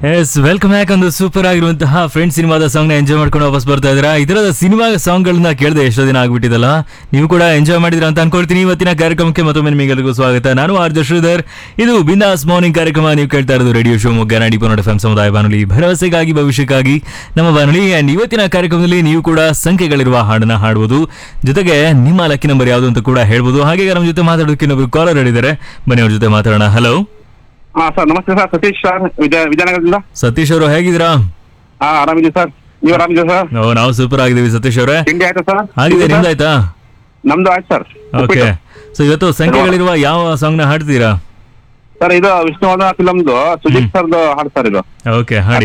S welcome back ಒಂದು super ಆಗಿರುವಂತಹ friend ಸಿನಿಮಾದ ಸಾಂಗ್ ನ ಎಂಜಾಯ್ ಮಾಡ್ಕೊಂಡು ವಾಪಸ್ ಬರ್ತಾ ಇದ್ದೀರಾ ಇದರದ ಸಿನಿಮಾ ಸಾಂಗ್ ಗಳನ್ನ ಕೇಳದೆ ಎಷ್ಟೋ ದಿನ ಆಗ್ಬಿಟ್ಟಿದಲ್ಲ ನೀವು ಕೂಡ ಎಂಜಾಯ್ ಮಾಡಿದ್ರ ಅಂತ ಅನ್ಕೊಳ್ತೀನಿ ಇವತ್ತಿನ ಕಾರ್ಯಕ್ರಮಕ್ಕೆ ಮತ್ತೊಮ್ಮೆ ನಿಮಗೆಲ್ಲರಿಗೂ ಸ್ವಾಗತ ನಾನು ಆರ್ ಜೆ ಶ್ರೀಧರ್ ಇದು ಬಿಂದಾಸ್ ಮಾರ್ನಿಂಗ್ ಕಾರ್ಯಕ್ರಮ ನೀವು ಕೇಳ್ತಾ ಇರೋದು ರೇಡಿಯೋ ಶಿವಮೊಗ್ಗ ನಾಡಿ ಪನ್ನಡ ಎಫ್ ಸಮುದಾಯ ಬಾನುಲಿ ಭರವಸೆಗಾಗಿ ಭವಿಷ್ಯಕ್ಕಾಗಿ ನಮ್ಮ ಬಾನುಲಿ ಅಂಡ್ ಇವತ್ತಿನ ಕಾರ್ಯಕ್ರಮದಲ್ಲಿ ನೀವು ಕೂಡ ಸಂಖ್ಯೆಗಳಿರುವ ಹಾಡನ್ನ ಹಾಡುವುದು ಜೊತೆಗೆ ನಿಮ್ಮ ಲಕ್ಕಿ ನಂಬರ್ ಯಾವುದು ಅಂತ ಕೂಡ ಹೇಳ್ಬೋದು ಹಾಗೆ ನಮ್ಮ ಜೊತೆ ಮಾತಾಡೋದಕ್ಕೆ ಇನ್ನೊಬ್ರು ಕಾಲರ್ ಹೇಳಿದ್ದಾರೆ ಬನ್ನಿ ಅವ್ರ ಜೊತೆ ಮಾತಾಡೋಣ ಹಲೋ ಹಾ ಸರ್ ನಮಸ್ತೆ ಸರ್ ಸತೀಶ್ ಸರ್ ವಿಜಯ ವಿಜಯನಗರದಿಂದ ಸತೀಶ್ ಅವರು ಹೇಗಿದ್ದೀರಾ ಹಾ ಆರಾಮಿದ್ದೀವಿ ಸರ್ ನೀವು ಆರಾಮಿದ್ದೀವಿ ಸರ್ ಓ ನಾವು ಸೂಪರ್ ಆಗಿದ್ದೀವಿ ಸತೀಶ್ ಅವರೇ ತಿಂಡಿ ಆಯ್ತಾ ಸರ್ ಆಗಿದೆ ನಿಮ್ದಾಯ್ತಾ ನಮ್ದು ಆಯ್ತು ಸರ್ ಓಕೆ ಸೊ ಇವತ್ತು ಸಂಖ್ಯೆಗಳಿರುವ ಯಾವ ಸಾಂಗ್ ನ ಹಾಡ್ತೀರಾ ಸರ್ ಇದು ವಿಷ್ಣುವರ್ಧನ ಫಿಲಮ್ದು ಸುದೀಪ್ ಸರ್ದು ಹಾಡು ಸರ್ ಇದು ಓಕೆ ಹಾಡಿ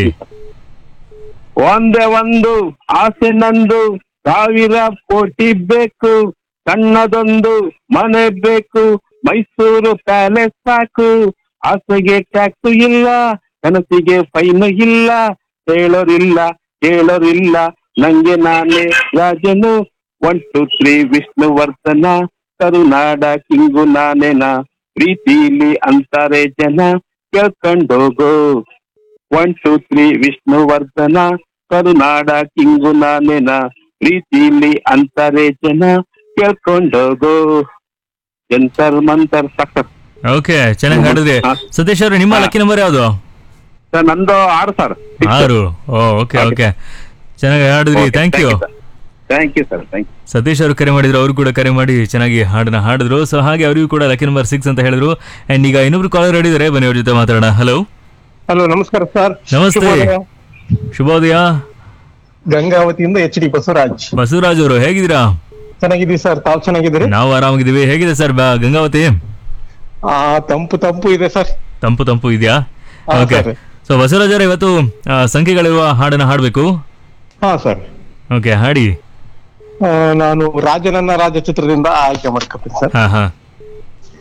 ಒಂದೇ ಒಂದು ಆಸೆ ನಂದು ಸಾವಿರ ಕೋಟಿ ಬೇಕು ಸಣ್ಣದೊಂದು ಮನೆ ಬೇಕು ಮೈಸೂರು ಪ್ಯಾಲೇಸ್ ಸಾಕು ಆಸೆಗೆ ಟ್ಯಾಕ್ಸ್ ಇಲ್ಲ ಕನಸಿಗೆ ಫೈನ್ ಇಲ್ಲ ಹೇಳೋರಿಲ್ಲ ಕೇಳೋರಿಲ್ಲ ನಂಗೆ ನಾನೇ ರಾಜನು ಒನ್ ಟು ತ್ರೀ ವಿಷ್ಣುವರ್ಧನ ಕರುನಾಡ ಕಿಂಗು ನಾನೇನ ಪ್ರೀತಿಲಿ ಅಂತಾರೆ ಜನ ಕೇಳ್ಕೊಂಡೋಗೋ ಒನ್ ಟು ತ್ರೀ ವಿಷ್ಣುವರ್ಧನ ಕರುನಾಡ ಕಿಂಗು ನಾನೇನ ಪ್ರೀತಿಲಿ ಅಂತಾರೆ ಜನ ಕೇಳ್ಕೊಂಡೋಗೋ ಜಂತರ್ ಮಂತರ್ ಸಖತ್ ಓಕೆ ಚೆನ್ನಾಗಿ ಹಾಡಿದ್ರಿ ಹಾ. ಸತೀಶ್ ಅವರು ನಿಮ್ಮ ಹಾ. ಲಕ್ಕಿ ನಂಬರ್ ಯಾವುದು ಸರ್ ನಂದು ಆರು ಸರ್ ಆರು ಓ ಓಕೆ Okay. ಓಕೆ ಚೆನ್ನಾಗಿ ಹಾಡಿದ್ರಿ thank you thank you sir thank you Satish ಅವರು ಕರೆ ಮಾಡಿದ್ರು ಅವರು ಕೂಡ ಕರೆ ಮಾಡಿ ಚೆನ್ನಾಗಿ ಹಾಡನ್ನ ಹಾಡಿದ್ರು ಸೊ ಹಾಗೆ ಅವರಿಗೂ ಕೂಡ ಲಕ್ಕಿ ನಂಬರ್ ಸಿಕ್ಸ್ ಅಂತ ಹೇಳಿದ್ರು ಅಂಡ್ ಈಗ ಇನ್ನೊಬ್ರು ಕಾಲರ್ ಹೇಳಿದ್ದಾರೆ ಬನ್ನಿ ಅವ್ರ ಜೊತೆ ಮಾತಾಡೋಣ ಹಲೋ ಹಲೋ ನಮಸ್ಕಾರ ಸರ್ ನಮಸ್ತೆ. ಶುಭೋದಯ. ಶುಭೋದಯ ಗಂಗಾವತಿಯಿಂದ ಎಚ್ ಡಿ ಬಸವರಾಜ್ ಬಸವರಾಜ್ ಅವರು ಹೇಗಿದ್ದೀರಾ ಚೆನ್ನಾಗಿದ್ದೀವಿ ಸರ್ ತಾವ್ ಚೆನ್ನಾಗಿದ್ದೀರಿ ನಾವು ಆರಾಮಾಗಿದ್ದೀವಿ ಹೇಗಿದೆ ಸರ್ ಗಂಗಾವತಿ ಆ ತಂಪು ತಂಪು ಇದೆ ಸರ್ ತಂಪು ತಂಪು ಇದೆಯಾ ಹಾ, ಓಕೆ ಸರ್. ಸೊ ಬಸವರಾಜ್ ಅವರೇ ಇವತ್ತು ಆ, ಸಂಖ್ಯೆಗಳಿರುವ ಹಾಡನ್ನ ಹಾಡಬೇಕು ಹಾ ಸರ್ ಓಕೆ ಹಾಡಿ ಆ, ನಾನು ರಾಜನನ್ನ ರಾಜ ಚಿತ್ರದಿಂದ ಆಯ್ಕೆ ಮಾಡ್ಕೊತೀನಿ ಸರ್ ಹಾ ಹಾ